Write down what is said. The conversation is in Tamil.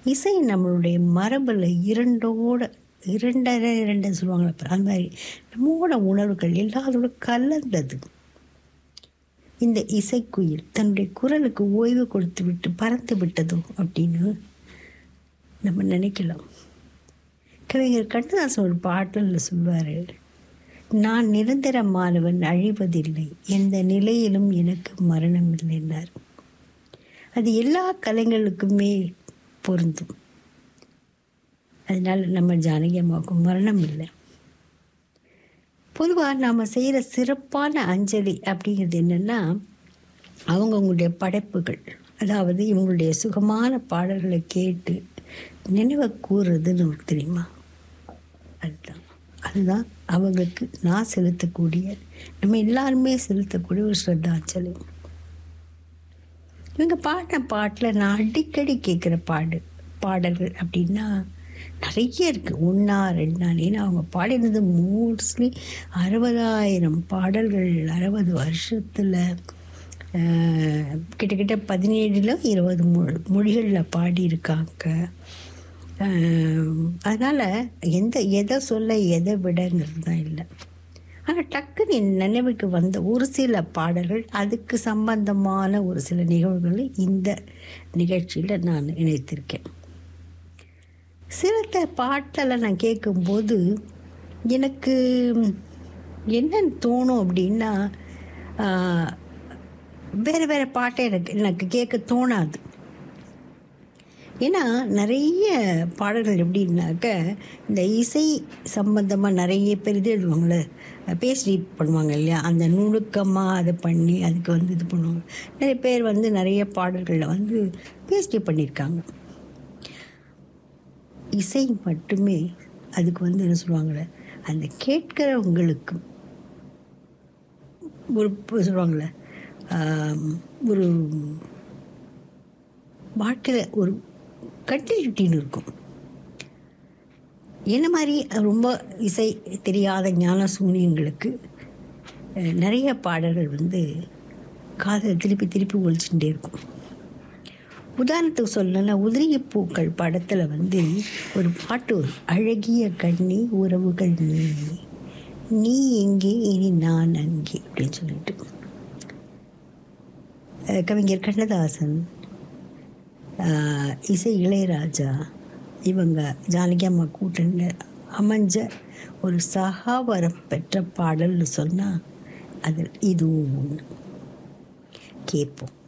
இசை நம்மளுடைய மரபில் இரண்டோட இரண்டரை இரண்டு சொல்லுவாங்களே பாரு, அந்த மாதிரி நம்மோட உணர்வுகள் எல்லாத்தோட கலந்தது இந்த இசைக்குயில் தன்னுடைய குரலுக்கு ஓய்வு கொடுத்து விட்டு பறந்து விட்டதோ அப்படின்னு நம்ம நினைக்கலாம் கவிஞர் கண்ணதாசன் ஒரு பாட்டில் சொல்வார் நான் நிரந்தரமானவன் அழிவதில்லை எந்த நிலையிலும் எனக்கு மரணம் இல்லைன்னார் அது எல்லா கலைஞர்களுக்குமே பொருந்தும் அதனால் நம்ம ஜானகி அம்மாவுக்கு மரணம் இல்லை பொதுவாக நாம் செய்கிற சிறப்பான அஞ்சலி அப்படிங்கிறது என்னென்னா அவங்கவுங்களுடைய படைப்புகள் அதாவது இவங்களுடைய சுகமான பாடல்களை கேட்டு நினைவை கூறுறதுன்னு உங்களுக்கு தெரியுமா அதுதான் அதுதான் அவங்களுக்கு நான் செலுத்தக்கூடிய நம்ம எல்லாருமே செலுத்தக்கூடிய ஒரு ஸ்ரத்தாஞ்சலி இவங்க பாடின பாட்டில் நான் அடிக்கடி கேட்குற பாடு பாடல்கள் அப்படின்னா நிறைய இருக்குது ஒன்றா ரெண்டா ஏன்னா அவங்க பாடினது மோஸ்ட்லி அறுபதாயிரம் பாடல்கள் அறுபது வருஷத்தில் கிட்டத்தட்ட பதினேழில் இருபது மொழி மொழிகளில் பாடியிருக்காங்க அதனால் எந்த எதை சொல்ல எதை விடங்கிறது தான் இல்லை ஆனால் டக்குன்னு என் நினைவுக்கு வந்த ஒரு சில பாடல்கள் அதுக்கு சம்பந்தமான ஒரு சில நிகழ்வுகளை இந்த நிகழ்ச்சியில் நான் இணைத்திருக்கேன் சில பாட்டெல்லாம் நான் கேட்கும்போது எனக்கு என்னன்னு தோணும் அப்படின்னா ஆஹ், வேறு வேறு பாட்டை எனக்கு எனக்கு கேட்க தோணாது ஏன்னா நிறைய பாடல்கள் எப்படின்னாக்க இந்த இசை சம்பந்தமாக நிறைய பேர் இது எழுதுவாங்களே பேசி பண்ணுவாங்க இல்லையா அந்த நுணுக்கமாக அதை பண்ணி அதுக்கு வந்து இது பண்ணுவாங்க நிறைய பேர் வந்து நிறைய பாடல்களில் வந்து பேஸ்டி பண்ணியிருக்காங்க இசை மட்டுமே அதுக்கு வந்து என்ன சொல்லுவாங்களே அந்த கேட்கிறவங்களுக்கு ஒரு இப்போ சொல்லுவாங்களே ஆம், ஒரு வாழ்க்கையில் ஒரு கண்டினியூட்டின்னு இருக்கும் என்ன மாதிரி ரொம்ப இசை தெரியாத ஞான சூனியங்களுக்கு அஹ், நிறைய பாடல்கள் வந்து காதில் திருப்பி திருப்பி ஒழிச்சுட்டே இருக்கும் உதாரணத்துக்கு சொல்லணும்னா உதிரிய பூக்கள் படத்தில் வந்து ஒரு பாட்டு வரும் அழகிய கண்ணி உறவுகள் நீ நீ எங்கே இனி நான் அங்கே அப்படின்னு சொல்லிட்டு அஹ் கவிஞர் கண்ணதாசன் ஆஹ் இசை இளையராஜா இவங்க ஜானகி அம்மா கூட்டணி அமைஞ்ச ஒரு சகாவரம் பெற்ற பாடல்னு சொன்னால் அதில் இதுவும் ஒன்று கேட்போம்